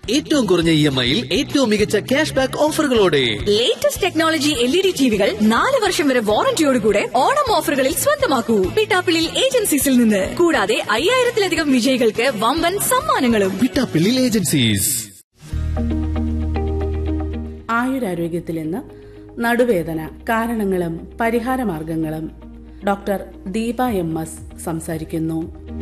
ഏറ്റവും കുറഞ്ഞ E M ഐയിൽ ഏറ്റവും മികച്ച ക്യാഷ് ബാക്ക് ഓഫറുകളോടെ latest technology L E D ടിവികൾ നാല് വർഷം വരെ വാറന്റിയോടുകൂടെ ഓണം ഓഫറുകളിൽ സ്വന്തമാക്കൂ പിട്ടാപ്പിളിൽ ഏജൻസീസിൽ നിന്ന് കൂടാതെ അയ്യായിരത്തിലധികം വിജയികൾക്ക് വമ്പൻ സമ്മാനങ്ങളും വിട്ടാപ്പിള്ളി ഏജൻസീസ് ആയുരാരോഗ്യത്തിൽ ഇന്ന് നടുവേദന കാരണങ്ങളും പരിഹാരമാർഗങ്ങളും ഡോക്ടർ ദീപ എം എസ് സംസാരിക്കുന്നു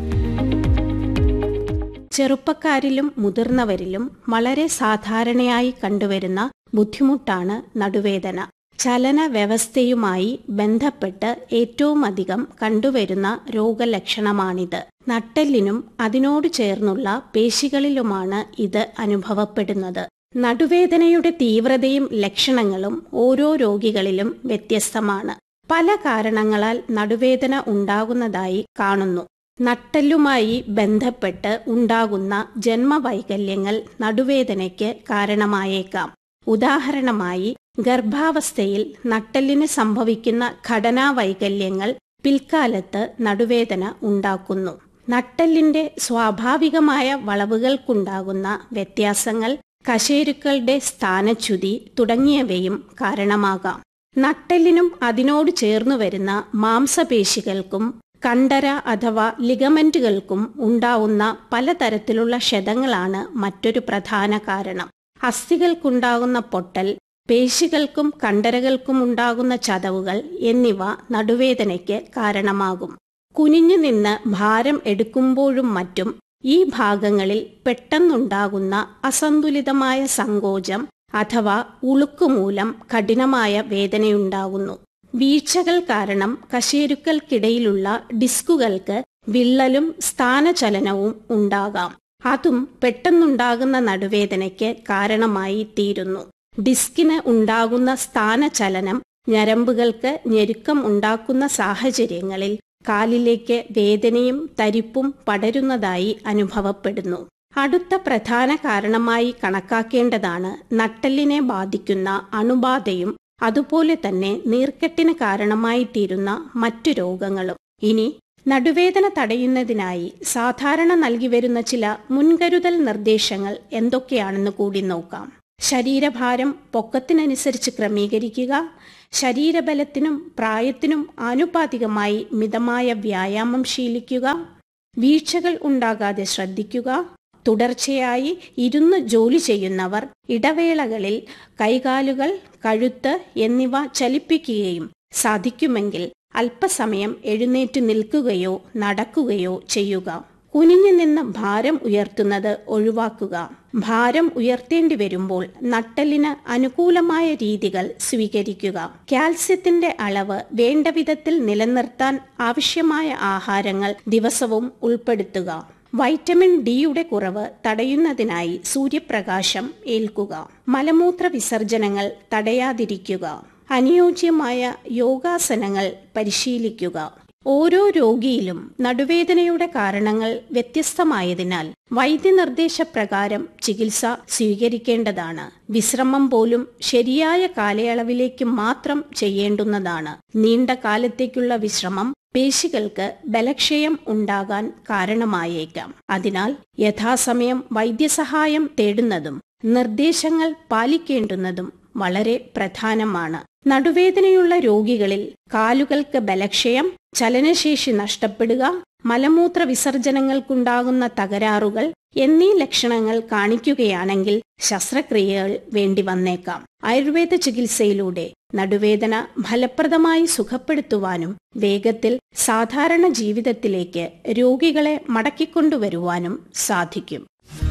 ചെറുപ്പക്കാരിലും മുതിർന്നവരിലും വളരെ സാധാരണയായി കണ്ടുവരുന്ന ബുദ്ധിമുട്ടാണ് നടുവേദന ചലന വ്യവസ്ഥയുമായി ബന്ധപ്പെട്ട് ഏറ്റവും അധികം കണ്ടുവരുന്ന രോഗലക്ഷണമാണിത് നട്ടെല്ലിനും അതിനോട് ചേർന്നുള്ള പേശികളിലുമാണ് ഇത് അനുഭവപ്പെടുന്നത് നടുവേദനയുടെ തീവ്രതയും ലക്ഷണങ്ങളും ഓരോ രോഗികളിലും വ്യത്യസ്തമാണ് പല കാരണങ്ങളാൽ നടുവേദന ഉണ്ടാകുന്നതായി കാണുന്നു നട്ടെല്ലുമായി ബന്ധപ്പെട്ട് ഉണ്ടാകുന്ന ജന്മവൈകല്യങ്ങൾ നടുവേദനയ്ക്ക് കാരണമായേക്കാം ഉദാഹരണമായി ഗർഭാവസ്ഥയിൽ നട്ടെല്ലിന് സംഭവിക്കുന്ന ഘടനാ വൈകല്യങ്ങൾ പിൽക്കാലത്ത് നടുവേദന ഉണ്ടാക്കുന്നു നട്ടെല്ലിന്റെ സ്വാഭാവികമായ വളവുകൾക്കുണ്ടാകുന്ന വ്യത്യാസങ്ങൾ കശേരുക്കളുടെ സ്ഥാനച്യുതി തുടങ്ങിയവയും കാരണമാകാം നട്ടെല്ലിനും അതിനോട് ചേർന്നു വരുന്ന മാംസപേശികൾക്കും കണ്ടര അഥവാ ലിഗമെന്റുകൾക്കും ഉണ്ടാവുന്ന പലതരത്തിലുള്ള ക്ഷതങ്ങളാണ് മറ്റൊരു പ്രധാന കാരണം അസ്ഥികൾക്കുണ്ടാകുന്ന പൊട്ടൽ പേശികൾക്കും കണ്ടരകൾക്കും ഉണ്ടാകുന്ന ചതവുകൾ എന്നിവ നടുവേദനയ്ക്ക് കാരണമാകും കുനിഞ്ഞു നിന്ന് ഭാരം എടുക്കുമ്പോഴും മറ്റും ഈ ഭാഗങ്ങളിൽ പെട്ടെന്നുണ്ടാകുന്ന അസന്തുലിതമായ സങ്കോചം അഥവാ ഉളുക്കുമൂലം കഠിനമായ വേദനയുണ്ടാകുന്നു വീഴ്ചകൾ കാരണം കശേരുക്കൾക്കിടയിലുള്ള ഡിസ്കുകൾക്ക് വിള്ളലും സ്ഥാനചലനവും ഉണ്ടാകാം അതും പെട്ടെന്നുണ്ടാകുന്ന നടുവേദനയ്ക്ക് കാരണമായി തീരുന്നു ഡിസ്കിന് ഉണ്ടാകുന്ന സ്ഥാനചലനം ഞരമ്പുകൾക്ക് ഞെരുക്കം ഉണ്ടാക്കുന്ന സാഹചര്യങ്ങളിൽ കാലിലേക്ക് വേദനയും തരിപ്പും പടരുന്നതായി അനുഭവപ്പെടുന്നു അടുത്ത പ്രധാന കാരണമായി കണക്കാക്കേണ്ടതാണ് നട്ടെല്ലിനെ ബാധിക്കുന്ന അണുബാധയും അതുപോലെ തന്നെ നീർക്കെട്ടിന് കാരണമായി തീരുന്ന മറ്റു രോഗങ്ങളും ഇനി നടുവേദന തടയുന്നതിനായി സാധാരണ നൽകി വരുന്ന ചില മുൻകരുതൽ നിർദ്ദേശങ്ങൾ എന്തൊക്കെയാണെന്ന് കൂടി നോക്കാം ശരീരഭാരം പൊക്കത്തിനനുസരിച്ച് ക്രമീകരിക്കുക ശരീരബലത്തിനും പ്രായത്തിനും ആനുപാതികമായി മിതമായ വ്യായാമം ശീലിക്കുക വീഴ്ചകൾ ഉണ്ടാകാതെ ശ്രദ്ധിക്കുക തുടർച്ചയായി ഇരുന്ന് ജോലി ചെയ്യുന്നവർ ഇടവേളകളിൽ കൈകാലുകൾ കഴുത്ത് എന്നിവ ചലിപ്പിക്കുകയും സാധിക്കുമെങ്കിൽ അല്പസമയം എഴുന്നേറ്റ് നിൽക്കുകയോ നടക്കുകയോ ചെയ്യുക കുനിഞ്ഞു നിന്ന് ഭാരം ഉയർത്തുന്നത് ഒഴിവാക്കുക ഭാരം ഉയർത്തേണ്ടി വരുമ്പോൾ നട്ടലിന് അനുകൂലമായ രീതികൾ സ്വീകരിക്കുക കാൽസ്യത്തിന്റെ അളവ് വേണ്ട വിധത്തിൽ നിലനിർത്താൻ ആവശ്യമായ ആഹാരങ്ങൾ ദിവസവും ഉൾപ്പെടുത്തുക വൈറ്റമിൻ ഡിയുടെ കുറവ് തടയുന്നതിനായി സൂര്യപ്രകാശം ഏൽക്കുക മലമൂത്ര വിസർജനങ്ങൾ തടയാതിരിക്കുക അനുയോജ്യമായ യോഗാസനങ്ങൾ പരിശീലിക്കുക ഓരോ രോഗിയിലും നടുവേദനയുടെ കാരണങ്ങൾ വ്യത്യസ്തമായതിനാൽ വൈദ്യനിർദ്ദേശപ്രകാരം ചികിത്സ സ്വീകരിക്കേണ്ടതാണ് വിശ്രമം പോലും ശരിയായ കാലയളവിലേക്ക് മാത്രം ചെയ്യേണ്ടുന്നതാണ് നീണ്ട കാലത്തേക്കുള്ള വിശ്രമം പേശികൾക്ക് ബലക്ഷയം ഉണ്ടാകാൻ കാരണമായേക്കാം അതിനാൽ യഥാസമയം വൈദ്യസഹായം തേടുന്നതും നിർദ്ദേശങ്ങൾ പാലിക്കേണ്ടുന്നതും വളരെ പ്രധാനമാണ് നടുവേദനയുള്ള രോഗികളിൽ കാലുകൾക്ക് ബലക്ഷയം ചലനശേഷി നഷ്ടപ്പെടുക മലമൂത്ര വിസർജനങ്ങൾക്കുണ്ടാകുന്ന തകരാറുകൾ എന്നീ ലക്ഷണങ്ങൾ കാണിക്കുകയാണെങ്കിൽ ശസ്ത്രക്രിയകൾ വേണ്ടി വന്നേക്കാം ആയുർവേദ ചികിത്സയിലൂടെ നടുവേദന ഫലപ്രദമായി സുഖപ്പെടുത്തുവാനും വേഗത്തിൽ സാധാരണ ജീവിതത്തിലേക്ക് രോഗികളെ മടക്കിക്കൊണ്ടുവരുവാനും സാധിക്കും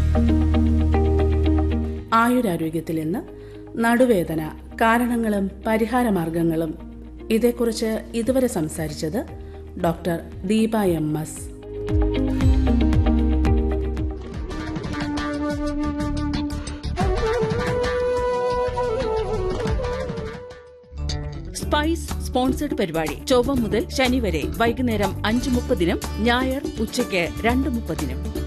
ആയുരാരോഗ്യത്തിൽ ഇന്ന് നടുവേദന കാരണങ്ങളും പരിഹാരമാർഗങ്ങളും ഇതേക്കുറിച്ച് ഇതുവരെ സംസാരിച്ചത് doctor Deepa M S spice sponsored പരിപാടി ചൊവ്വ മുതൽ ശനി വരെ വൈകുന്നേരം അഞ്ച് മുപ്പതിനും ഞായർ ഉച്ചയ്ക്ക് രണ്ട് മുപ്പതിനും